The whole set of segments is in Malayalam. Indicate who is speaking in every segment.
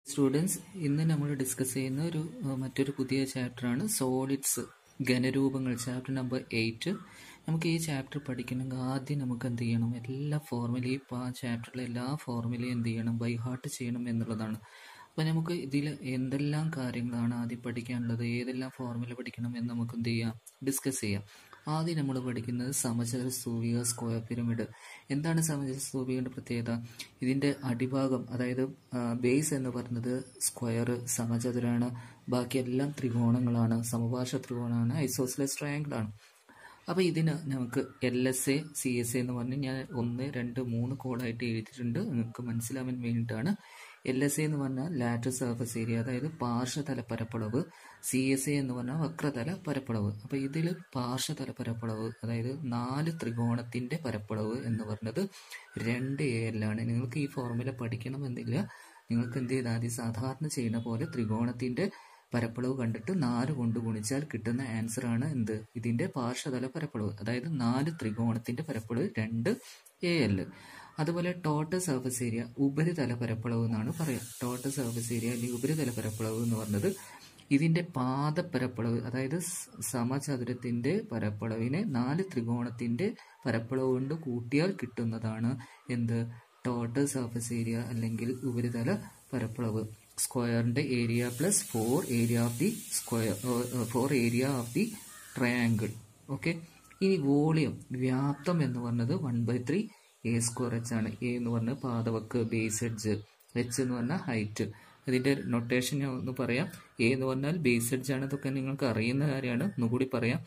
Speaker 1: സ്റ്റുഡൻസ് ഇന്ന് നമ്മൾ ഡിസ്കസ് ചെയ്യുന്ന ഒരു ഏഹ്, മറ്റൊരു പുതിയ ചാപ്റ്ററാണ് സോളിഡ്സ് ഘനരൂപങ്ങൾ ചാപ്റ്റർ നമ്പർ എയ്റ്റ് നമുക്ക് ഈ ചാപ്റ്റർ പഠിക്കണമെങ്കിൽ ആദ്യം നമുക്ക് എന്ത് ചെയ്യണം എല്ലാ ഫോർമുലയും ഇപ്പോൾ ആ ചാപ്റ്ററിലെ എല്ലാ ഫോർമുലയും എന്ത് ചെയ്യണം ബൈ ഹാർട്ട് ചെയ്യണം എന്നുള്ളതാണ് അപ്പോൾ നമുക്ക് ഇതിൽ എന്തെല്ലാം കാര്യങ്ങളാണ് ആദ്യം പഠിക്കാനുള്ളത് ഏതെല്ലാം ഫോർമുല പഠിക്കണം എന്ന് നമുക്ക് എന്ത് ചെയ്യാം ഡിസ്കസ് ചെയ്യാം ആദ്യം നമ്മൾ പഠിക്കുന്നത് സമചതുര സ്തൂപിക സ്ക്വയർ പിരമിഡ് എന്താണ് സമചതുര സ്തൂപികയുടെ പ്രത്യേകത ഇതിന്റെ അടിഭാഗം അതായത് ബേസ് എന്ന് പറയുന്നത് സ്ക്വയർ സമചതുരാണ് ബാക്കിയെല്ലാം ത്രികോണങ്ങളാണ് സമപാർശ്വ ത്രികോണമാണ് ഐസോസിലസ് ട്രയാങ്കിൾ ആണ് അപ്പോൾ ഇതിന് നമുക്ക് L S A C S A എന്ന് പറഞ്ഞ് ഞാൻ ഒന്ന് രണ്ട് മൂന്ന് കോഡായിട്ട് എഴുതിയിട്ടുണ്ട് നിങ്ങൾക്ക് മനസ്സിലാവാൻ വേണ്ടിയിട്ടാണ് എൽ എസ് എ എന്ന് പറഞ്ഞാൽ ലാറ്റർ സർഫസ് ഏരിയ അതായത് പാർശ്വതല പരപ്പളവ് സി എസ് എ എന്ന് പറഞ്ഞാൽ വക്രതല പരപ്പളവ് അപ്പോൾ ഇതിൽ പാർശ്വതല പരപ്പളവ് അതായത് നാല് ത്രികോണത്തിന്റെ പരപ്പളവ് എന്ന് പറഞ്ഞത് രണ്ട് എ എല്ലാണ് നിങ്ങൾക്ക് ഈ ഫോർമുല പഠിക്കണമെന്നില്ല നിങ്ങൾക്ക് എന്ത് ചെയ്താൽ മതി സാധാരണ ചെയ്യുന്ന പോലെ ത്രികോണത്തിന്റെ പരപ്പളവ് കണ്ടിട്ട് നാല് കൊണ്ട് ഗുണിച്ചാൽ കിട്ടുന്ന ആൻസർ ആണ് എന്ത് ഇതിന്റെ പാർശ്വതല പരപ്പളവ് അതായത് നാല് ത്രികോണത്തിന്റെ പരപ്പളവ് രണ്ട് എ എൽ അതുപോലെ ടോട്ടൽ സർഫസ് ഏരിയ ഉപരിതല പരപ്പളവ് എന്നാണ് പറയുക ടോട്ടൽ സർഫസ് ഏരിയ അല്ലെങ്കിൽ ഉപരിതല പരപ്പളവ് എന്ന് പറഞ്ഞത് ഇതിന്റെ പാദപരപ്പളവ് അതായത് സ് സമചതുരത്തിന്റെ പരപ്പളവിനെ നാല് ത്രികോണത്തിന്റെ പരപ്പളവ് കൊണ്ട് കൂട്ടിയാൽ കിട്ടുന്നതാണ് എന്ത് ടോട്ടൽ സർഫസ് ഏരിയ അല്ലെങ്കിൽ ഉപരിതല പരപ്പളവ് സ്ക്വയറിന്റെ area plus four area of the square four area of the triangle okay ഇനി വോളിയം വ്യാപ്തം എന്ന് പറഞ്ഞത് one by three A square H ആണ് എ എന്ന് പറഞ്ഞാൽ പാദവക്ക് ബേസ് എഡ്ജ് എച്ച് എന്ന് പറഞ്ഞാൽ ഹൈറ്റ് ഇതിന്റെ നൊട്ടേഷൻ ഞാൻ ഒന്ന് പറയാം എ എന്ന് പറഞ്ഞാൽ ബേസ് എഡ്ജ് ആണ് ഇതൊക്കെ നിങ്ങൾക്ക് അറിയുന്ന കാര്യമാണ് ഒന്നുകൂടി പറയാം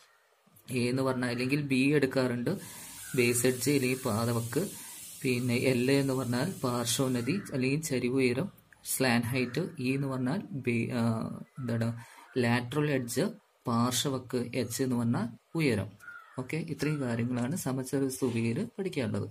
Speaker 1: എ എന്ന് പറഞ്ഞാൽ അല്ലെങ്കിൽ ബി എടുക്കാറുണ്ട് ബേസ് എഡ്ജ് അല്ലെങ്കിൽ പാദവക്ക് പിന്നെ എൽ എന്ന് പറഞ്ഞാൽ പാർശ്വനദി അല്ലെങ്കിൽ ചരിവുയരം സ്ലാൻ ഹൈറ്റ് ഇ എന്ന് പറഞ്ഞാൽ ബേ- ആ, എന്താണ് ലാറ്ററൽ എഡ്ജ് പാർശ്വവക്ക് എച്ച് എന്ന് പറഞ്ഞാൽ ഉയരം ഓക്കെ ഇത്രയും കാര്യങ്ങളാണ് സമചര സ്തൂപികയിൽ പഠിക്കാനുള്ളത്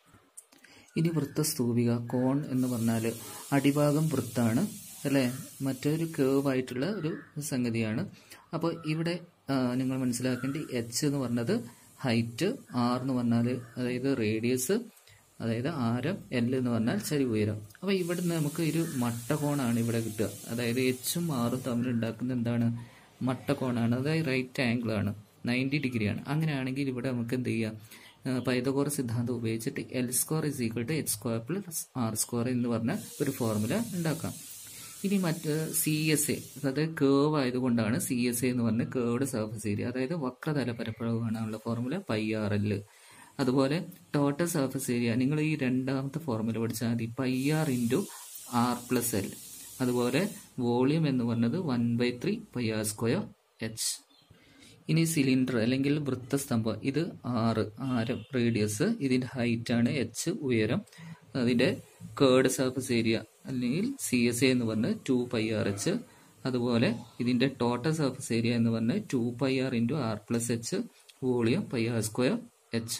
Speaker 1: ഇനി വൃത്തസ്തൂപിക കോൺ എന്ന് പറഞ്ഞാൽ അടിഭാഗം വൃത്താണ് അല്ലേ മറ്റൊരു കേവ് ആയിട്ടുള്ള ഒരു സംഗതിയാണ് അപ്പോൾ ഇവിടെ ആ, നിങ്ങൾ മനസ്സിലാക്കേണ്ട എച്ച് എന്ന് പറഞ്ഞത് ഹൈറ്റ് ആർ എന്ന് പറഞ്ഞാൽ അതായത് റേഡിയസ് അതായത് ആരം എൽ എന്ന് പറഞ്ഞാൽ ചരിവ് ഉയരം അപ്പോൾ ഇവിടുന്ന് നമുക്ക് ഒരു മട്ടകോണാണ് ഇവിടെ കിട്ടുക അതായത് എച്ചും ആറും തമ്മിൽ ഉണ്ടാക്കുന്ന എന്താണ് മട്ടകോണാണ് അതായത് റൈറ്റ് ആംഗിൾ ആണ് നയൻറ്റി ഡിഗ്രിയാണ് അങ്ങനെയാണെങ്കിൽ ഇവിടെ നമുക്ക് എന്ത് ചെയ്യാം പൈതകോറ സിദ്ധാന്തം ഉപയോഗിച്ചിട്ട് L square is equal to H square plus R square എന്ന് പറഞ്ഞ ഒരു ഫോർമുല ഉണ്ടാക്കാം ഇനി മറ്റ് സി എസ് എ അതായത് കേവ് ആയതുകൊണ്ടാണ് സി എസ് എ എന്ന് പറഞ്ഞ കേർഡ് സർഫസ് ഏരിയ അതായത് വക്രതല പരപ്പളവ് കാണാനുള്ള ഫോർമുല പൈ ആർ എൽ അതുപോലെ ടോട്ടൽ സർഫസ് ഏരിയ നിങ്ങൾ ഈ രണ്ടാമത്തെ ഫോർമുല പഠിച്ചാൽ മതി pi R into R plus L അതുപോലെ വോളിയം എന്ന് പറഞ്ഞത് one by three pi R square H ഇനി സിലിണ്ടർ അല്ലെങ്കിൽ വൃത്തസ്തംഭം ഇത് ആറ് ആരം റേഡിയസ് ഇതിന്റെ ഹൈറ്റ് ആണ് എച്ച് ഉയരം അതിന്റെ കേർഡ് സർഫസ് ഏരിയ അല്ലെങ്കിൽ സി എസ് എ എന്ന് പറഞ്ഞ് ടു പൈ ആർ എച്ച് അതുപോലെ ഇതിന്റെ ടോട്ടൽ സർഫസ് ഏരിയ എന്ന് പറഞ്ഞ് two pi R into R plus H volume pi R square H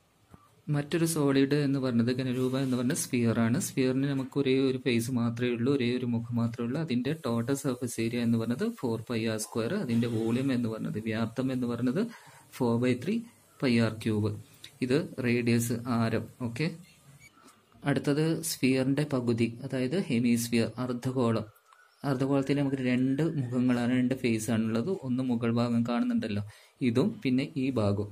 Speaker 1: മറ്റൊരു സോളിഡ് എന്ന് പറഞ്ഞത് ഘനരൂപ എന്ന് പറഞ്ഞ സ്ഫിയർ ആണ് സ്ഫിയറിന് നമുക്ക് ഒരേ ഒരു ഫേസ് മാത്രമേ ഉള്ളൂ ഒരേ ഒരു മുഖം മാത്രമേ ഉള്ളൂ അതിന്റെ ടോട്ടൽ സർഫസ് ഏരിയ എന്ന് പറഞ്ഞത് ഫോർ പൈ ആർ സ്ക്വയർ അതിന്റെ വോളിയം എന്ന് പറഞ്ഞത് വ്യാപ്തം എന്ന് പറഞ്ഞത് four by three pi R cube ഇത് റേഡിയസ് ആരം ഓക്കെ അടുത്തത് സ്ഫിയറിന്റെ പകുതി അതായത് ഹെമിസ്ഫിയർ അർദ്ധഗോളം അർദ്ധഗോളത്തിൽ നമുക്ക് രണ്ട് മുഖങ്ങളാണ് രണ്ട് ഫേസ് ആണുള്ളത് ഒന്ന് മുകൾ ഭാഗം കാണുന്നുണ്ടല്ലോ ഇതും പിന്നെ ഈ ഭാഗവും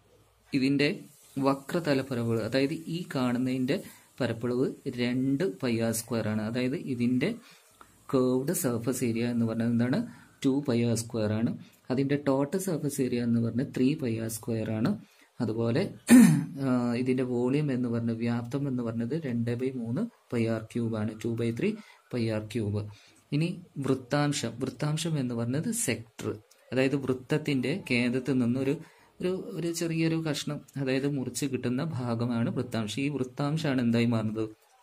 Speaker 1: ഇതിന്റെ വക്രതല പരപ്പളവ് അതായത് ഈ കാണുന്നതിന്റെ പരപ്പളവ് രണ്ട് പൈ ആർ സ്ക്വയർ ആണ് അതായത് ഇതിന്റെ കേർവ്ഡ് സർഫസ് ഏരിയ എന്ന് പറഞ്ഞത് എന്താണ് ടു പൈ ആർ സ്ക്വയർ ആണ് അതിന്റെ ടോട്ടൽ സർഫസ് ഏരിയ എന്ന് പറഞ്ഞത് ത്രീ പൈ ആർ സ്ക്വയർ ആണ് അതുപോലെ ആ, ഇതിന്റെ വോളിയം എന്ന് പറഞ്ഞത് വ്യാപ്തം എന്ന് പറഞ്ഞത് രണ്ട് ബൈ മൂന്ന് പൈ ആർ ക്യൂബ് ആണ് two by three pi R cube ഇനി വൃത്താംശം വൃത്താംശം എന്ന് പറഞ്ഞത് സെക്ടർ അതായത് വൃത്തത്തിന്റെ കേന്ദ്രത്തിൽ നിന്നൊരു ഒരു ഒരു ചെറിയൊരു കഷ്ണം അതായത് മുറിച്ച് കിട്ടുന്ന ഭാഗമാണ് വൃത്താംശം ഈ വൃത്താംശമാണ് എന്തായി മാറുന്നത്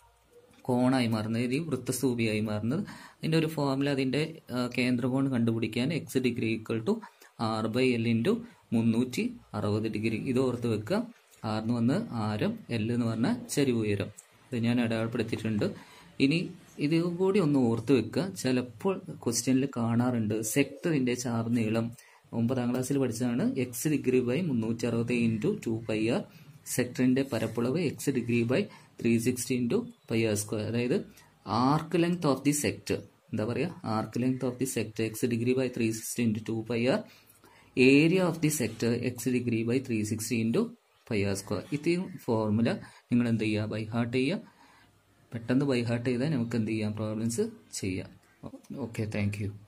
Speaker 1: കോണായി മാറുന്നത് ഈ വൃത്തസ്തൂപിയായി മാറുന്നത് അതിന്റെ ഒരു ഫോർമുല അതിന്റെ ആ, കേന്ദ്രകോൺ കണ്ടുപിടിക്കാൻ X degree equal to R by L into മുന്നൂറ്റി അറുപത് ഡിഗ്രി ഇത് ഓർത്ത് വെക്കുക ആർ എന്ന് വന്ന് ആരം എൽ എന്ന് പറഞ്ഞ ചരിവ് ഉയരം ഇത് ഞാൻ അടയാളപ്പെടുത്തിയിട്ടുണ്ട് ഇനി ഇത് കൂടി ഒന്ന് ഓർത്ത് വെക്കുക ചിലപ്പോൾ ക്വസ്റ്റ്യനിൽ കാണാറുണ്ട് സെക്ടറിന്റെ ചാർനീളം ഒമ്പതാം ക്ലാസ്സിൽ പഠിച്ചതാണ് എക്സ് ഡിഗ്രി ബൈ മുന്നൂറ്റി അറുപത് ഇൻറ്റു ടു പൈ ആർ സെക്ടറിന്റെ പരപ്പളവ് X degree by three sixty into pi R square അതായത് arc length of the sector എന്താ പറയുക arc length of the sector X degree by three sixty into two pi R area of the sector X degree by three sixty into pi R square ഇത്രയും ഫോർമുല നിങ്ങൾ എന്ത് ചെയ്യുക ബൈ ഹാർട്ട് ചെയ്യുക പെട്ടെന്ന് ബൈ ഹാർട്ട് ചെയ്താൽ നമുക്ക് എന്ത് ചെയ്യാം പ്രോബ്ലംസ് ചെയ്യാം ഓക്കെ താങ്ക് യു